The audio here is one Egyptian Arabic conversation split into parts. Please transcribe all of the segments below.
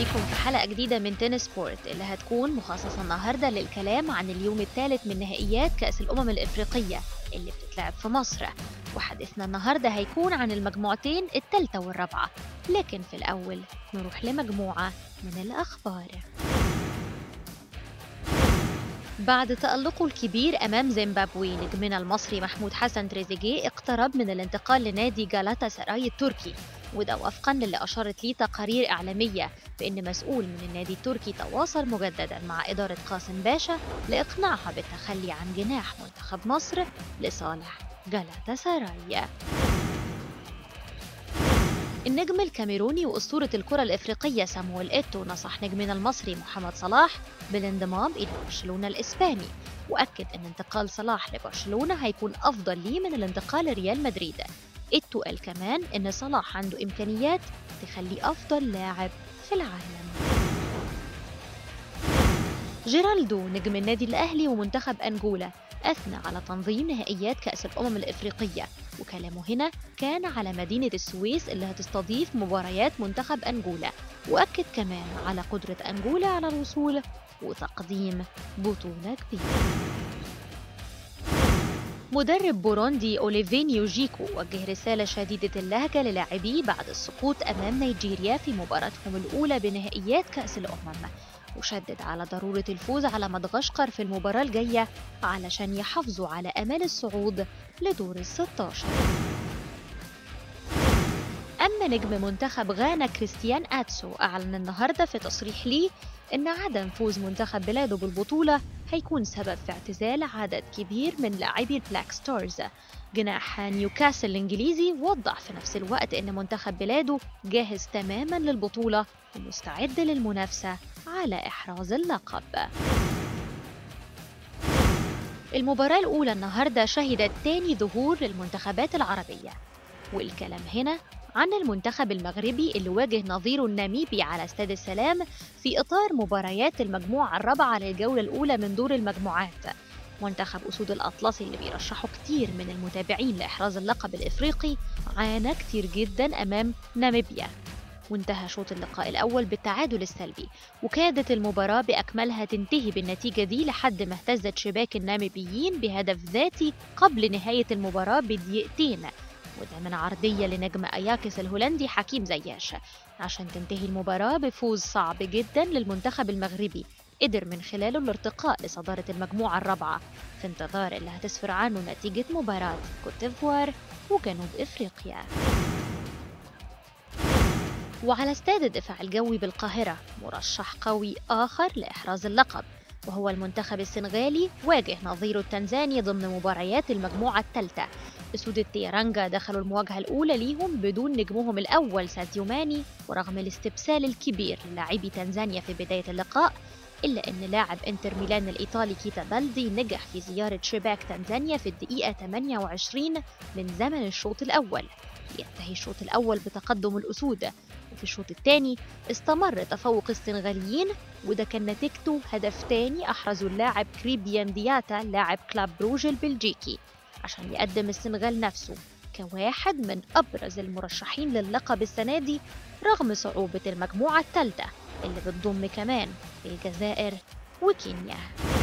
بيكم في حلقة جديدة من تنس سبورت اللي هتكون مخصصة النهاردة للكلام عن اليوم الثالث من نهائيات كأس الأمم الإفريقية اللي بتتلعب في مصر وحديثنا النهاردة هيكون عن المجموعتين الثالثة والرابعة لكن في الأول نروح لمجموعة من الأخبار بعد تألقه الكبير أمام زيمبابوي نجمنا المصري محمود حسن تريزيجيه اقترب من الانتقال لنادي جالاتا سراي التركي وده وفقا للي أشارت ليه تقارير إعلامية بأن مسؤول من النادي التركي تواصل مجددا مع إدارة قاسم باشا لإقناعها بالتخلي عن جناح منتخب مصر لصالح جالاتا سراي النجم الكاميروني وأسطورة الكرة الإفريقية سامويل إيتو نصح نجمنا المصري محمد صلاح بالانضمام إلى برشلونة الإسباني وأكد أن انتقال صلاح لبرشلونة هيكون أفضل ليه من الانتقال لريال مدريد إيتو قال كمان أن صلاح عنده إمكانيات تخليه أفضل لاعب في العالم جيرالدو نجم النادي الأهلي ومنتخب أنجولا أثنى على تنظيم نهائيات كأس الأمم الإفريقية وكلامه هنا كان على مدينة السويس اللي هتستضيف مباريات منتخب أنجولا وأكد كمان على قدرة أنجولا على الوصول وتقديم بطولة كبيرة مدرب بوروندي أوليفينيو جيكو وجه رسالة شديدة اللهجة للاعبيه بعد السقوط أمام نيجيريا في مباراتهم الأولى بنهائيات كأس الأمم وشدد على ضرورة الفوز على مدغشقر في المباراة الجاية علشان يحافظوا على أمل الصعود لدور الستاشر أما نجم منتخب غانا كريستيان آتسو أعلن النهاردة في تصريح ليه إن عدم فوز منتخب بلاده بالبطولة هيكون سبب في اعتزال عدد كبير من لاعبي البلاك ستارز جناح نيوكاسل الإنجليزي وضح في نفس الوقت إن منتخب بلاده جاهز تماما للبطولة ومستعد للمنافسة على إحراز اللقب المباراة الأولى النهاردة شهدت تاني ظهور للمنتخبات العربية والكلام هنا عن المنتخب المغربي اللي واجه نظيره الناميبي على استاد السلام في إطار مباريات المجموعة الرابعة للجولة الأولى من دور المجموعات منتخب أسود الأطلسي اللي بيرشحوا كتير من المتابعين لإحراز اللقب الإفريقي عانى كتير جدا أمام ناميبيا وانتهى شوط اللقاء الأول بالتعادل السلبي وكادت المباراة بأكملها تنتهي بالنتيجة دي لحد ما اهتزت شباك الناميبيين بهدف ذاتي قبل نهاية المباراة بدقيقتين وده من عرضية لنجم أياكس الهولندي حكيم زياش عشان تنتهي المباراة بفوز صعب جدا للمنتخب المغربي قدر من خلاله الارتقاء لصدارة المجموعة الرابعة في انتظار اللي هتسفر عنه نتيجة مباراة كوتيفوار وجنوب إفريقيا وعلى استاد الدفاع الجوي بالقاهرة مرشح قوي آخر لإحراز اللقب وهو المنتخب السنغالي واجه نظيره التنزاني ضمن مباريات المجموعة الثالثة أسود التيرانجا دخلوا المواجهة الأولى ليهم بدون نجمهم الأول ساديو ماني ورغم الاستبسال الكبير للاعبي تنزانيا في بداية اللقاء إلا أن لاعب إنتر ميلان الإيطالي كيتا بلدي نجح في زيارة شباك تنزانيا في الدقيقة 28 من زمن الشوط الأول ينتهي الشوط الأول بتقدم الأسود وفي الشوط الثاني استمر تفوق السنغاليين وده كان نتيجته هدف تاني أحرزه اللاعب كريبيان دياتا لاعب كلاب بروج البلجيكي عشان يقدم السنغال نفسه كواحد من أبرز المرشحين للقب السنة دي رغم صعوبة المجموعة الثالثة اللي بتضم كمان الجزائر وكينيا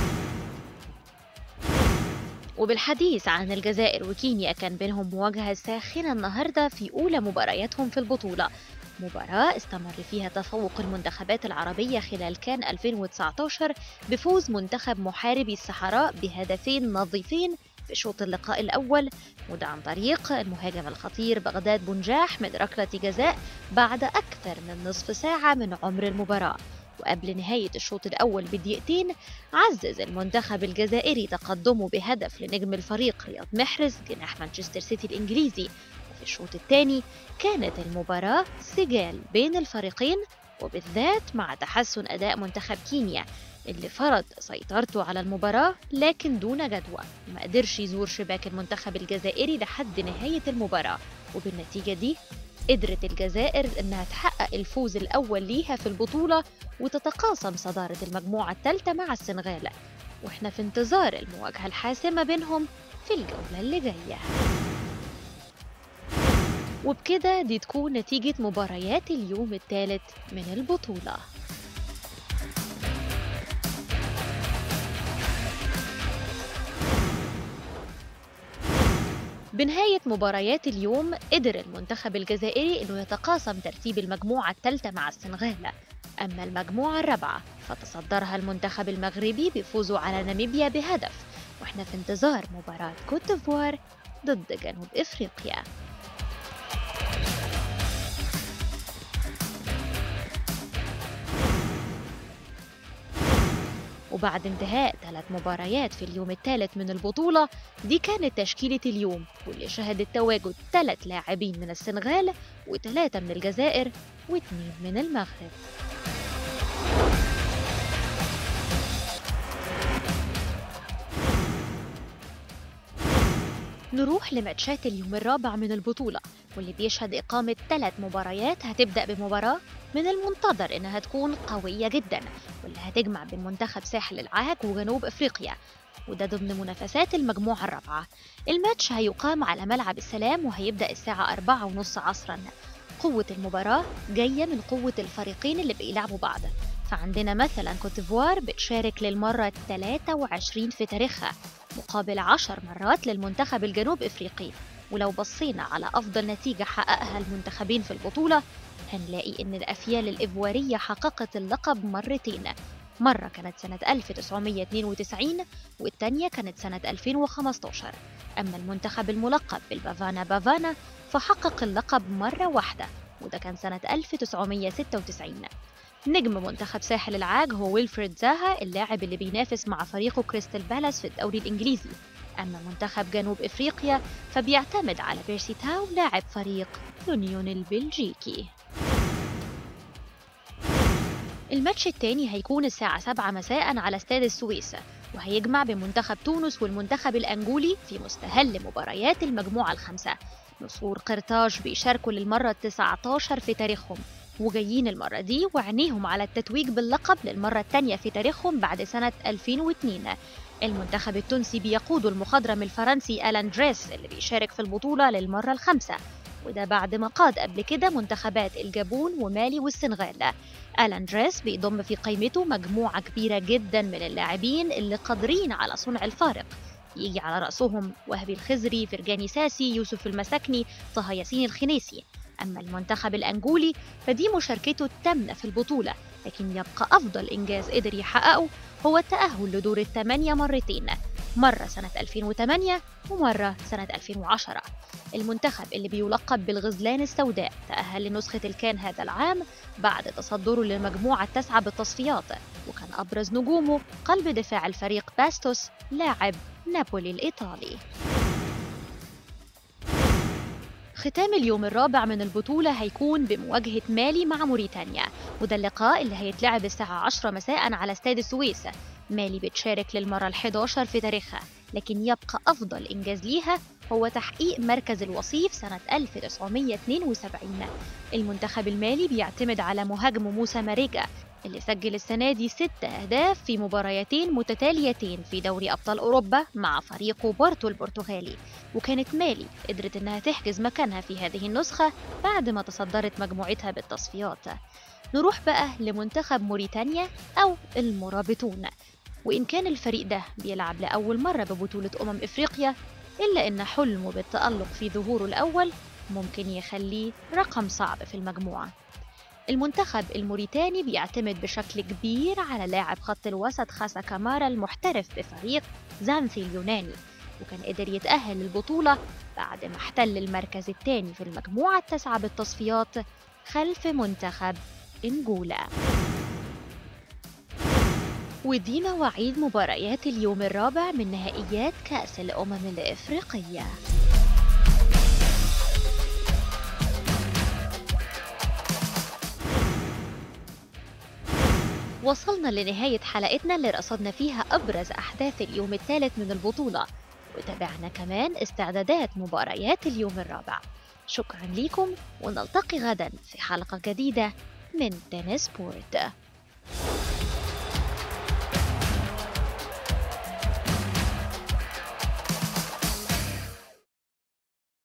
وبالحديث عن الجزائر وكينيا كان بينهم مواجهة ساخنة النهاردة في أولى مبارياتهم في البطولة مباراة استمر فيها تفوق المنتخبات العربية خلال كان 2019 بفوز منتخب محاربي الصحراء بهدفين نظيفين في شوط اللقاء الأول وده عن طريق المهاجم الخطير بغداد بنجاح من ركلة جزاء بعد أكثر من نصف ساعة من عمر المباراة وقبل نهاية الشوط الأول بدقيقتين عزز المنتخب الجزائري تقدمه بهدف لنجم الفريق رياض محرز جناح مانشستر سيتي الإنجليزي وفي الشوط الثاني كانت المباراة سجال بين الفريقين وبالذات مع تحسن أداء منتخب كينيا اللي فرض سيطرته على المباراة لكن دون جدوى ما قدرش يزور شباك المنتخب الجزائري لحد نهاية المباراة وبالنتيجة دي قدرت الجزائر إنها تحقق الفوز الأول ليها في البطولة وتتقاسم صدارة المجموعة الثالثة مع السنغال وإحنا في انتظار المواجهة الحاسمة بينهم في الجولة اللي جاية وبكده دي تكون نتيجة مباريات اليوم الثالث من البطولة بنهاية مباريات اليوم قدر المنتخب الجزائري أنه يتقاسم ترتيب المجموعة الثالثة مع السنغال أما المجموعة الرابعة فتصدرها المنتخب المغربي بفوزه على ناميبيا بهدف واحنا في انتظار مباراة كوت ديفوار ضد جنوب إفريقيا وبعد انتهاء ثلاث مباريات في اليوم الثالث من البطولة دي كانت تشكيلة اليوم واللي شهدت تواجد ثلاث لاعبين من السنغال وثلاثة من الجزائر واثنين من المغرب نروح لماتشات اليوم الرابع من البطولة واللي بيشهد إقامة ثلاث مباريات هتبدأ بمباراة من المنتظر إنها تكون قوية جدا واللي هتجمع بين منتخب ساحل العاج وجنوب إفريقيا وده ضمن منافسات المجموعة الرابعة الماتش هيقام على ملعب السلام وهيبدأ الساعة أربعة ونص عصرا قوة المباراة جاية من قوة الفريقين اللي بيلعبوا بعض فعندنا مثلا كوتيفوار بتشارك للمرة 23 في تاريخها مقابل 10 مرات للمنتخب الجنوب إفريقي ولو بصينا على أفضل نتيجة حققها المنتخبين في البطولة هنلاقي إن الأفيال الإيفوارية حققت اللقب مرتين مرة كانت سنة 1992 والتانية كانت سنة 2015 أما المنتخب الملقب بالبافانا بافانا فحقق اللقب مرة واحدة وده كان سنة 1996 نجم منتخب ساحل العاج هو ويلفريد زاها اللاعب اللي بينافس مع فريقه كريستال بالاس في الدوري الإنجليزي أما منتخب جنوب إفريقيا فبيعتمد على بيرسي تاو لاعب فريق يونيون البلجيكي الماتش الثاني هيكون الساعة 7 مساء على استاد السويس وهيجمع بين منتخب تونس والمنتخب الأنجولي في مستهل مباريات المجموعة الخمسة نسور قرطاج بيشاركوا للمرة التسعة عشر في تاريخهم وجايين المرة دي وعينيهم على التتويج باللقب للمرة الثانية في تاريخهم بعد سنة 2002 المنتخب التونسي بيقود المخضرم الفرنسي ألان دريس اللي بيشارك في البطولة للمرة الخامسة وده بعد ما قاد قبل كده منتخبات الجابون ومالي والسنغال ألان دريس بيضم في قائمته مجموعة كبيرة جدا من اللاعبين اللي قادرين على صنع الفارق يجي على رأسهم وهبي الخزري فرجاني ساسي يوسف المساكني طه ياسين الخنيسي أما المنتخب الأنجولي فدي مشاركته الثامنة في البطولة لكن يبقى أفضل إنجاز قدر يحققه هو التأهل لدور الثمانية مرتين مرة سنة 2008 ومرة سنة 2010 المنتخب اللي بيلقب بالغزلان السوداء تأهل لنسخة الكان هذا العام بعد تصدره للمجموعة التاسعة بالتصفيات وكان أبرز نجومه قلب دفاع الفريق باستوس لاعب نابولي الإيطالي ختام اليوم الرابع من البطولة هيكون بمواجهة مالي مع موريتانيا وده اللقاء اللي هيتلعب الساعة 10 مساء على استاد السويس مالي بتشارك للمرة ال11 في تاريخها لكن يبقى أفضل إنجاز ليها هو تحقيق مركز الوصيف سنة 1972 المنتخب المالي بيعتمد على مهاجمه موسى ماريجا اللي سجل السنة دي ست أهداف في مباريتين متتاليتين في دوري أبطال أوروبا مع فريقه بورتو البرتغالي وكانت مالي قدرت إنها تحجز مكانها في هذه النسخة بعد ما تصدرت مجموعتها بالتصفيات نروح بقى لمنتخب موريتانيا أو المرابطون وإن كان الفريق ده بيلعب لأول مرة ببطولة أمم إفريقيا إلا إن حلمه بالتألق في ظهوره الأول ممكن يخليه رقم صعب في المجموعة المنتخب الموريتاني بيعتمد بشكل كبير على لاعب خط الوسط خاسا كامارا المحترف بفريق زانثي اليوناني وكان قدر يتأهل للبطولة بعد ما احتل المركز الثاني في المجموعة التاسعة بالتصفيات خلف منتخب إنجولا ودي مواعيد مباريات اليوم الرابع من نهائيات كأس الأمم الإفريقية وصلنا لنهاية حلقتنا اللي رصدنا فيها أبرز أحداث اليوم الثالث من البطولة وتابعنا كمان استعدادات مباريات اليوم الرابع شكرا لكم ونلتقي غدا في حلقة جديدة من تنس بورد